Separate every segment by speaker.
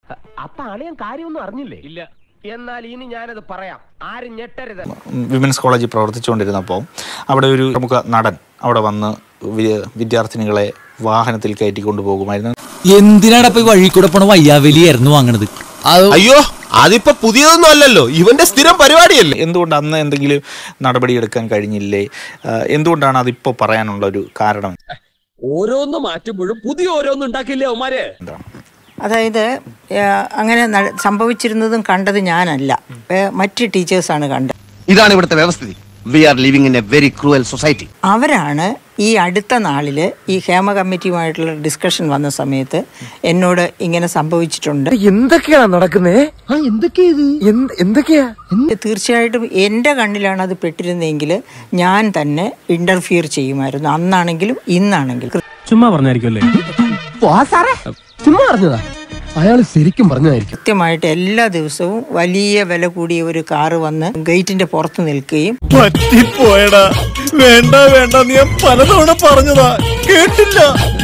Speaker 1: അപ്പൊ അളിയൻ കാര്യമൊന്നും അറിഞ്ഞില്ലേ ഇല്ല എന്നാൽ ഇനി ഞാനത് പറയാം ആരും ഞെട്ടരുത്
Speaker 2: വിമൻസ് കോളേജിൽ പ്രവർത്തിച്ചുകൊണ്ടിരുന്നപ്പോൾ അവിടെ ഒരു പ്രമുഖ നടൻ അവിടെ വന്ന് വി- വിദ്യാർത്ഥിനികളെ വാഹനത്തിൽ കയറ്റിക്കൊണ്ടു പോകുമായിരുന്നു
Speaker 3: എന്തിനാണ് ഇപ്പൊ ഈ വഴി കൂടെ പോണ വയ്യാവലിയായിരുന്നു വാങ്ങണത്
Speaker 4: അയ്യോ അതിപ്പോ പുതിയതൊന്നും അല്ലല്ലോ ഇവന്റെ സ്ഥിരം പരിപാടിയല്ലേ
Speaker 2: എന്തുകൊണ്ട് അന്ന് എന്തെങ്കിലും നടപടിയെടുക്കാൻ കഴിഞ്ഞില്ലേ ആ, എന്തുകൊണ്ടാണ് അതിപ്പോൾ പറയാനുള്ള ഒരു കാരണം
Speaker 5: ഓരോന്ന് മാറ്റുമ്പോഴും പുതിയ ഓരോന്ന് ഉണ്ടാക്കില്ലേ അവന്മാര്
Speaker 2: എന്താണ്
Speaker 6: അതായത് ആ, അങ്ങനെ ന- സംഭവിച്ചിരുന്നതും കണ്ടത് ഞാനല്ല ഏ, മറ്റ് ടീച്ചേഴ്സാണ് കണ്ടത്
Speaker 7: ഇതാണ് ഇവിടുത്തെ വ്യവസ്ഥിതി we are living in a very cruel society
Speaker 6: അവരാണ് ഈ അടുത്ത നാളിൽ ഈ ഹേമ കമ്മിറ്റിയുമായിട്ടുള്ള ഡിസ്കഷൻ വന്ന സമയത്ത് എന്നോട് ഇങ്ങനെ സംഭവിച്ചിട്ടുണ്ട്
Speaker 1: എന്തൊക്കെയാണ് നടക്കുന്നേ എന്തൊക്കെയാ ഇത് എന്തൊക്കെയാ
Speaker 6: തീർച്ചയായിട്ടും എൻ്റെ കണ്ണിലാണ് അത് പെട്ടിരുന്നെങ്കിൽ ഞാൻ തന്നെ ഇന്റർഫിയർ ചെയ്യുമായിരുന്നു അന്നാണെങ്കിലും ഇന്നാണെങ്കിലും
Speaker 1: ചുമ്മാ പറഞ്ഞായിരിക്കുമല്ലേ ചുമ്മാ പറഞ്ഞതാ അയാൾ ശരിക്കും പറഞ്ഞതായിരിക്കും
Speaker 6: കൃത്യമായിട്ട് എല്ലാ ദിവസവും വലിയ വില കൂടിയ ഒരു കാറ് വന്ന് ഗേറ്റിന്റെ പുറത്ത് നിൽക്കുകയും
Speaker 4: പറ്റിപ്പോയടാ വേണ്ട വേണ്ട നീ ഞാൻ പലതവണ പറഞ്ഞതാ കേട്ടില്ല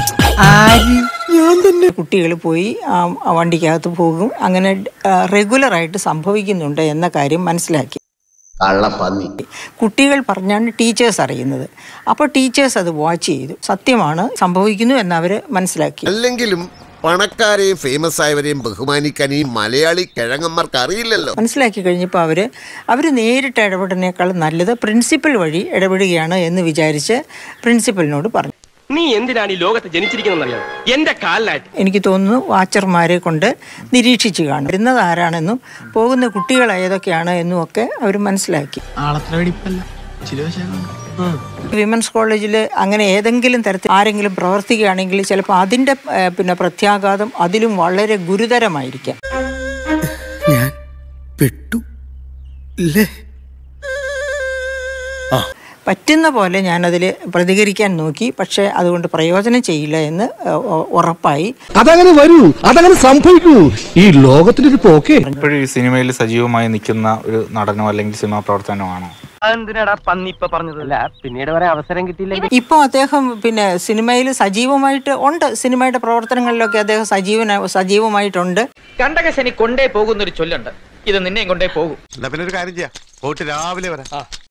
Speaker 6: കുട്ടികൾ പോയി ആ ആ വണ്ടിക്കകത്ത് പോകും അങ്ങനെ റെഗുലറായിട്ട് സംഭവിക്കുന്നുണ്ട് എന്ന കാര്യം മനസ്സിലാക്കി
Speaker 7: കള്ളപ്പന്നി
Speaker 6: കുട്ടികൾ പറഞ്ഞാണ് ടീച്ചേഴ്സ് അറിയുന്നത് അപ്പോൾ ടീച്ചേഴ്സ് അത് വാച്ച് ചെയ്തു സത്യമാണ് സംഭവിക്കുന്നു എന്ന് അവർ മനസ്സിലാക്കി
Speaker 8: അല്ലെങ്കിലും പണക്കാരെയും ഫേമസ് ആയവരെയും ബഹുമാനിക്കാൻ ഈ മലയാളി കിഴങ്ങന്മാർക്ക് അറിയില്ലല്ലോ
Speaker 6: മനസ്സിലാക്കി കഴിഞ്ഞപ്പോൾ അവർ അവർ നേരിട്ട് ഇടപെടുന്നേക്കാൾ നല്ലത് പ്രിൻസിപ്പൽ വഴി ഇടപെടുകയാണ് എന്ന് വിചാരിച്ച് പ്രിൻസിപ്പലിനോട് പറഞ്ഞു
Speaker 1: നീ എന്തിനാണ് ഈ ലോകത്ത് ജനിച്ചിരിക്കുന്നറിയാം എന്റെ കാലിലായിട്ട്
Speaker 6: എനിക്ക് തോന്നുന്നു വാച്ചർമാരെ കൊണ്ട് നിരീക്ഷിച്ചു കാണും വരുന്നത് ആരാണെന്നും പോകുന്ന കുട്ടികൾ ഏതൊക്കെയാണ് എന്നും ഒക്കെ അവർ മനസ്സിലാക്കി വിമൻസ് കോളേജിൽ അങ്ങനെ ഏതെങ്കിലും തരത്തിൽ ആരെങ്കിലും പ്രവർത്തിക്കുകയാണെങ്കിൽ ചിലപ്പോൾ അതിൻ്റെ ഏഹ്, പിന്നെ പ്രത്യാഘാതം അതിലും വളരെ ഗുരുതരമായിരിക്കാം
Speaker 3: ഞാൻ പെട്ടു ഇല്ലേ
Speaker 6: പറ്റുന്ന പോലെ ഞാനതിൽ പ്രതികരിക്കാൻ നോക്കി പക്ഷേ അതുകൊണ്ട് പ്രയോജനം ചെയ്യില്ല എന്ന് ഏഹ്, ഉ- ഉറപ്പായി
Speaker 1: അതങ്ങനെ വരൂ അതങ്ങനെ സംഭവിക്കൂ ഈ ലോകത്തിന്റെ ഒരു പോക്കേ
Speaker 2: ഇപ്പോഴും ഈ സിനിമയിൽ സജീവമായി നിൽക്കുന്ന ഒരു നടനോ അല്ലെങ്കിൽ സിനിമാ പ്രവർത്തനമാണോ
Speaker 1: എന്തിനാടാ പന്നി ഇപ്പൊ പറഞ്ഞത് അല്ല പിന്നീട് വരെ അവസരം കിട്ടിയില്ലെങ്കിൽ
Speaker 6: ഇപ്പോൾ അദ്ദേഹം പിന്നെ സിനിമയിൽ സജീവമായിട്ട് ഉണ്ട് സിനിമയുടെ പ്രവർത്തനങ്ങളിലൊക്കെ അദ്ദേഹം സജീവന സജീവമായിട്ടുണ്ട്
Speaker 9: കണ്ടകശനി കൊണ്ടേ പോകുന്നൊരു ചൊല്ലുണ്ട് ഇത് നിന്നെയും കൊണ്ടേ പോകും
Speaker 8: എന്നാ പിന്നെ ഒരു കാര്യം ചെയ്യാം പോയിട്ട് രാവിലെ വരാം